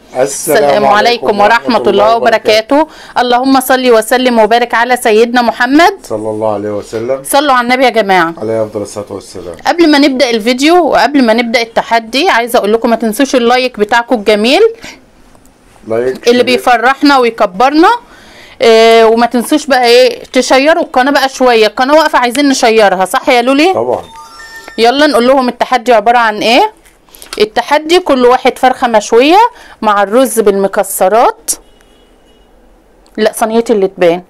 السلام عليكم ورحمة الله وبركاته اللهم صل وسلم وبارك على سيدنا محمد صلى الله عليه وسلم صلوا على النبي يا جماعة عليه افضل الصلاه والسلام قبل ما نبدأ الفيديو وقبل ما نبدأ التحدي عايزة اقول لكم ما تنسوش اللايك بتاعكم الجميل لايك اللي شير. بيفرحنا ويكبرنا إيه وما تنسوش بقى ايه تشيروا القناة بقى شوية القناة واقفة عايزين نشيرها صح يا لولي طبعا يلا نقول لهم التحدي عبارة عن ايه التحدي كل واحد فرخة مشوية مع الرز بالمكسرات لا صينيتي اللي تبان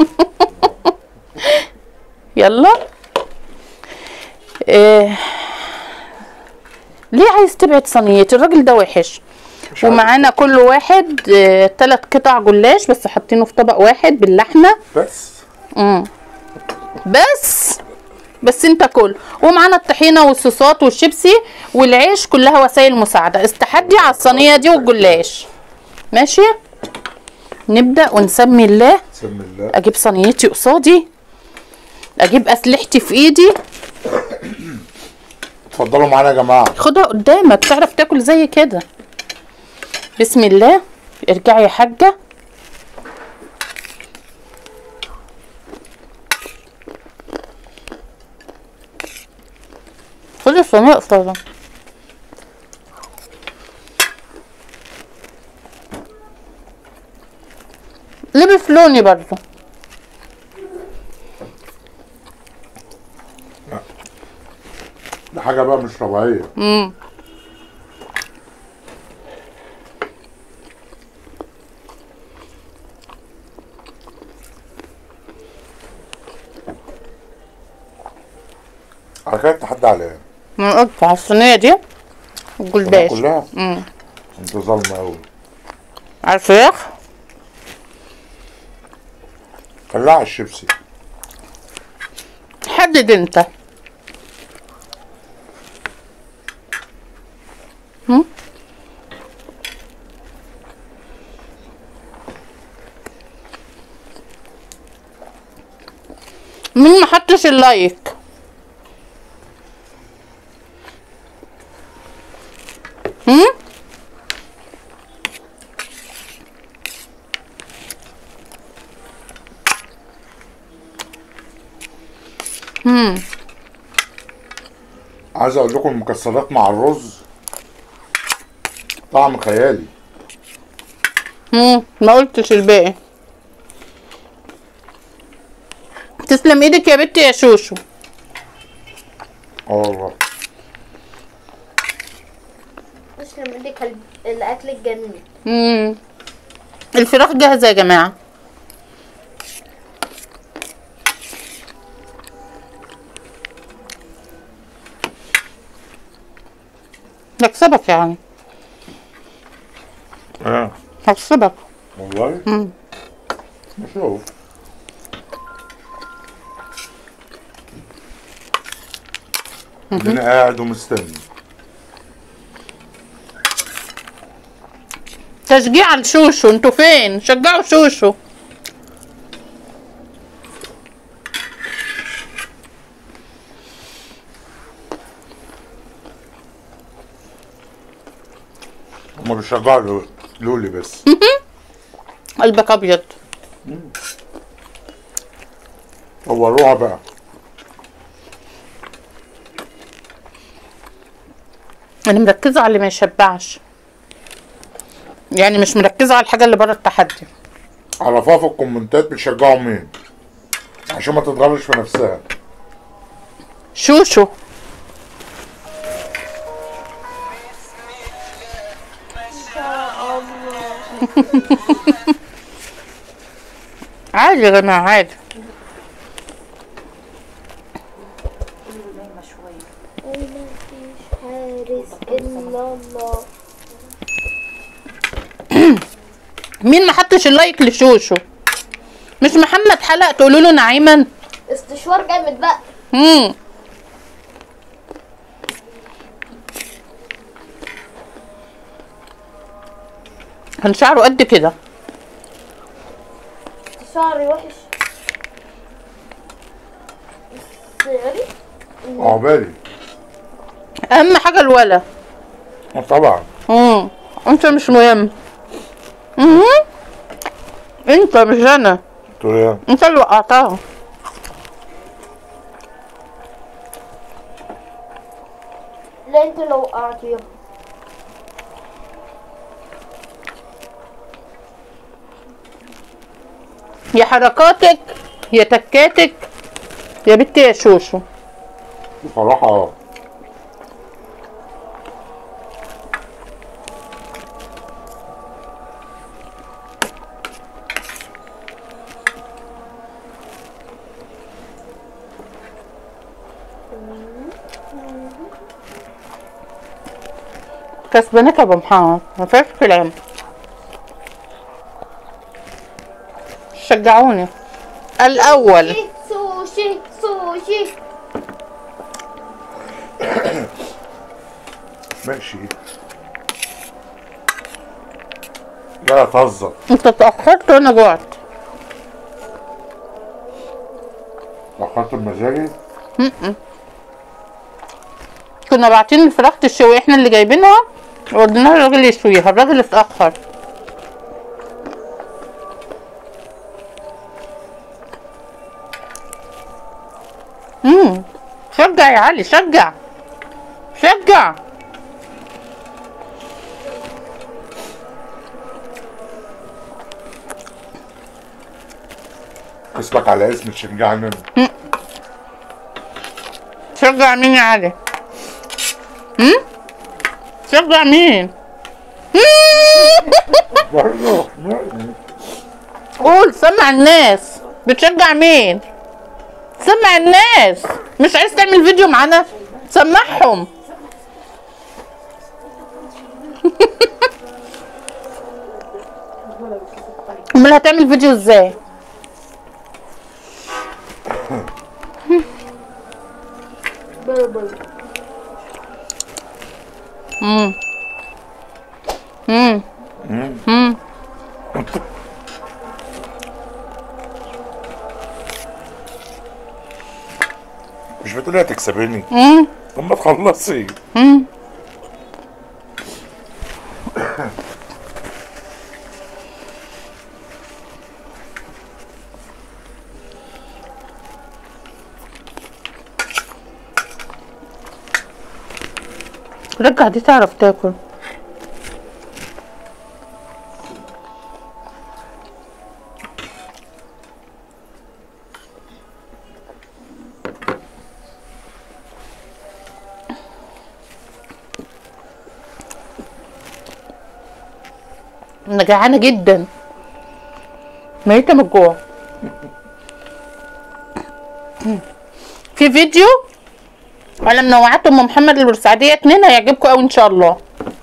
يلا إيه. ليه عايز تبعد صينيتي الراجل ده وحش مش عارف. ومعانا كل واحد اه تلات قطع جلاش بس حاطينه في طبق واحد باللحمه بس مم. بس بس انت كل ومعانا الطحينه والصوصات والشيبسي والعيش كلها وسائل مساعده استحدي على الصينيه دي والجلاش ماشي نبدا ونسمي الله بسم الله اجيب صينيتي قصادي اجيب اسلحتي في ايدي اتفضلوا معانا يا جماعه خدها قدامك تعرف تاكل زي كده بسم الله ارجعي يا حاجه خدي الصينيه قصادك لبس لوني برضو دي حاجه بقى مش طبيعيه امم على كده التحدي عليها انا قلت على الصينيه دي الجلباش كلها امم انت ظالمه قوي على الفراخ خليها على الشيبسي حدد انت هم؟ مين ما حطش اللايك هم هم عايز اقول لكم المكسرات مع الرز طعم خيالي مم، ما قلتش الباقي تسلم ايدك يا بنتي يا شوشو اه والله تسلم ايدك ال- الاكل الجميل مم. الفراخ جاهزه يا جماعه هكسبك يعني اه هكسبك والله مم. نشوف انا قاعد ومستني تشجيع لشوشو انتوا فين شجعوا شوشو هما بيشجعوا لو- لولي بس قلبك ابيض صوروها بقى انا مركزه على اللي ما يشبعش يعني مش مركزه على الحاجه اللي بره التحدي عرفوها في الكومنتات بتشجعوا مين عشان ما تتغرش في نفسها شوشو عادي يا جماعه عادي مفيش حارس الا الله مين ما حطش اللايك لشوشو مش محمد حلق تقولوا له نعيما استشوار جامد بقى امم كان شعره قد كده شعري وحش سعري عقبالي اهم حاجه الولا آه طبعا امم انت مش مهم انت مش انا تقول ايه انت اللي وقعتها لا انت لو وقعتيها يا حركاتك يا تكاتك يا بنتي يا شوشو بصراحة كسبانك يا ابو محمد ما فيهاش كلام شجعوني الاول سوشي سوشي ماشي لا تهزر انت اتاخرت وانا جوعت اخرت بمزاجي كنا باعتين الفراخ تشوي احنا اللي جايبينها وقلنا الراجل يشويها الراجل اتاخر امم شجع يا علي شجع شجع اسمك على اسم تشجعني شجع مين يا علي امم شجع مين برضه قول سمع الناس بتشجع مين سمع الناس مش عايز تعمل فيديو معانا سمعهم امال هتعمل فيديو ازاي بربر امم امم امم مش بتقولي هتكسبيني امم طب ما تخلصي امم رجع دي تعرف تاكل انا جعانه جدا ميته من الجوع في فيديو على منوعات ام محمد البورسعيديه اتنين هيعجبكم قوي ان شاء الله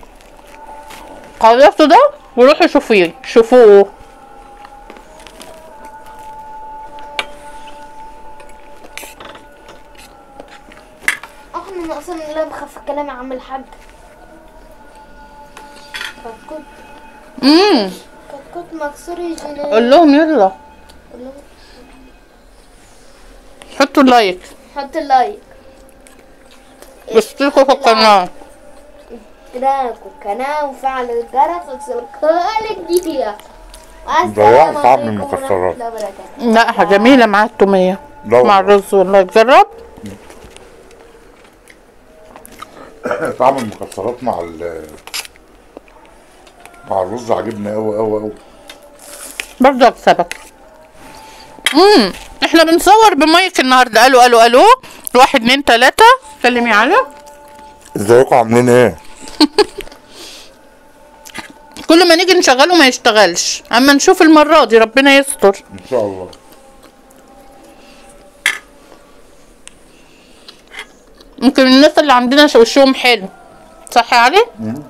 خلصوا ده وروحوا شوفيه شوفوه احنا من اصلا لا بخاف الكلام يا عم الحاج كتكوت امم كتكوت مكسور يا جنان قول لهم يلا حطوا لايك حط اللايك واشتركوا في القناه اشتراك والقناة وفعل الجرس وتصل كل جديدة ضيعت طعم المكسرات. لا جميله مع التوميه لا مع والله. الرز والله جرب طعم المكسرات مع ال مع الرز عجبني قوي قوي قوي برضه اكسبك امم احنا بنصور بمايك النهارده الو الو الو واحد اتنين تلاته كلمي على ازيكم عاملين ايه؟ كل ما نيجي نشغله ما يشتغلش اما نشوف المره دي ربنا يستر ان شاء الله يمكن الناس اللي عندنا ش- وشهم حلو صح يا علي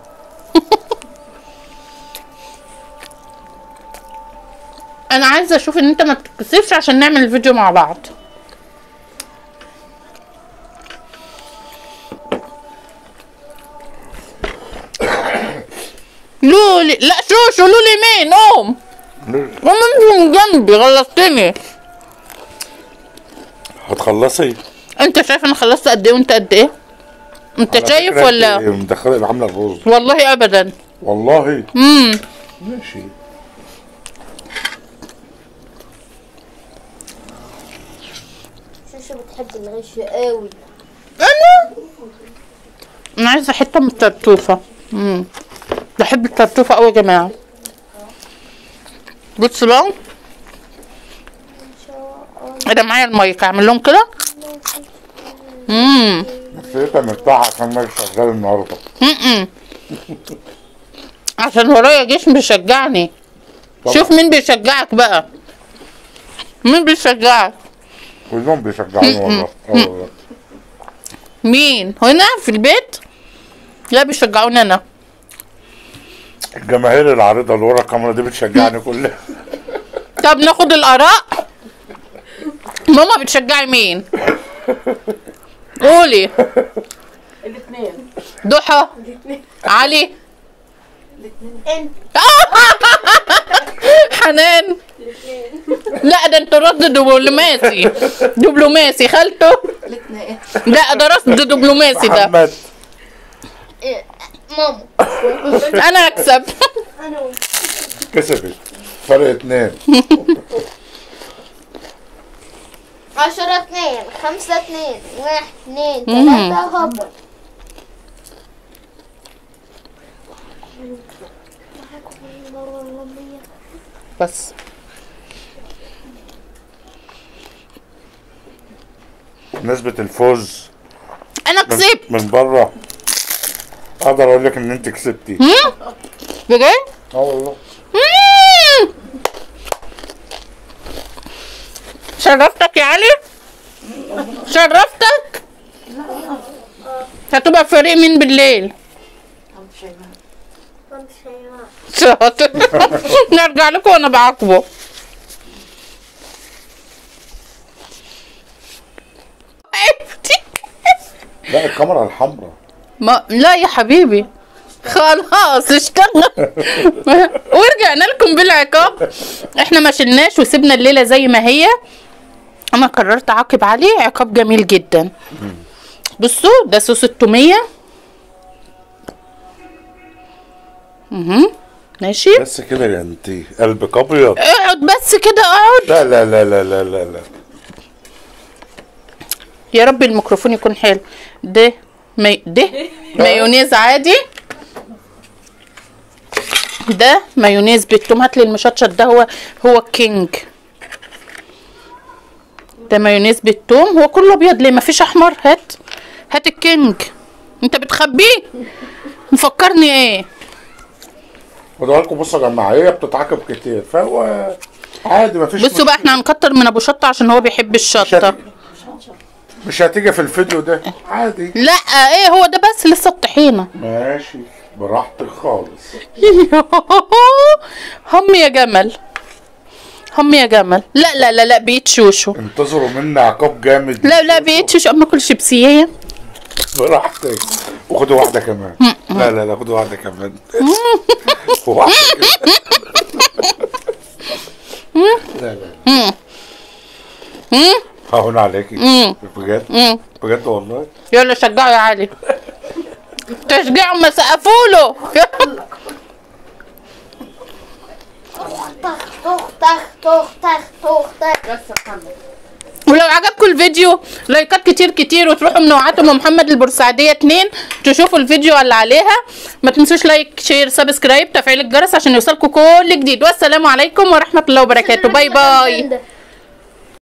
انا عايزه اشوف ان انت ما تتكسفش عشان نعمل الفيديو مع بعض لولي لا شوشو لولي مين قوم قوم انت من جنبي غلطتني هتخلصي انت شايف انا خلصت قد ايه وانت قد ايه انت على شايف فكرة ولا انت مدخله عامله الرز والله ابدا والله امم ماشي بحب الغش قوي انا انا عايزه حته من الترتوفه امم بحب الترتوفه قوي يا جماعه بصوا بقى ان شاء الله انا معايا المايك اعمل لهم كده امم نفسيتها مرتاحة عشان ما شغال النهاردة امم عشان ورايا جيش بيشجعني طبعا. شوف مين بيشجعك بقى مين بيشجعك كلهم بيشجعوني والله اه والله. مين هنا في البيت لا بيشجعوني انا الجماهير العريضة اللي ورا الكاميرا دي بتشجعني كلها طب ناخد الاراء ماما بتشجعي مين قولي الاثنين ضحى علي انت حنان لا ده انت رد دبلوماسي دبلوماسي خالته الاثنين لا ده رصد دبلوماسي ده محمد إيه، ماما انا اكسب انا وانت كسبت فرق اتنين عشرة اتنين خمسة اتنين واحد اتنين مم. تلاتة هبط بس نسبة الفوز انا من, كسبت من بره اقدر اقول لك ان انت كسبتي بجد اه والله مم. شرفتك يا علي شرفتك هتبقى فريق مين بالليل شاطر نرجع لكم وانا بعاقبه لا الكاميرا الحمراء ما لا يا حبيبي خلاص اشتغل ورجعنا لكم بالعقاب احنا ما شلناش وسيبنا الليله زي ما هي انا قررت اعاقب عليه عقاب جميل جدا بصوا ده صوص التوميه اها ماشي بس كده يا انتي قلبك ابيض اقعد بس كده اقعد لا لا لا لا لا لا لا يا رب الميكروفون يكون حلو ده مي... ده مايونيز عادي ده مايونيز بالثوم هات لي المشطشط ده هو هو الكينج ده مايونيز بالثوم هو كله ابيض ليه مفيش احمر هات هات الكينج انت بتخبيه مفكرني ايه خدوا بالكم بصوا يا جماعه هي بتتعاقب كتير فهو عادي مفيش بصوا بقى احنا هنكتر من ابو شطه عشان هو بيحب الشطه مش هتيجي في الفيديو ده عادي لا ايه هو ده بس لسه الطحينه ماشي براحتك خالص هم يا جمل هم يا جمل لا لا لا لا بيتشوشوا انتظروا مني عقاب جامد لا لا بيتشوشوا اما كل شيبسيه براحتك وخدوا واحده كمان لا لا لا خدوا واحده كمان واحده كمان لا لا هون عليكي بجد بجد والله يلا شجعوا يا علي تشجيع ما سقفوا له طخ طخ طخ طخ طخ طخ طخ بس محمد ولو عجبكم الفيديو لايكات كتير كتير وتروحوا منوعات ام محمد البورسعيديه 2 تشوفوا الفيديو اللي عليها ما تنسوش لايك شير سبسكرايب تفعيل الجرس عشان يوصلكم كل جديد والسلام عليكم ورحمه الله وبركاته باي باي ده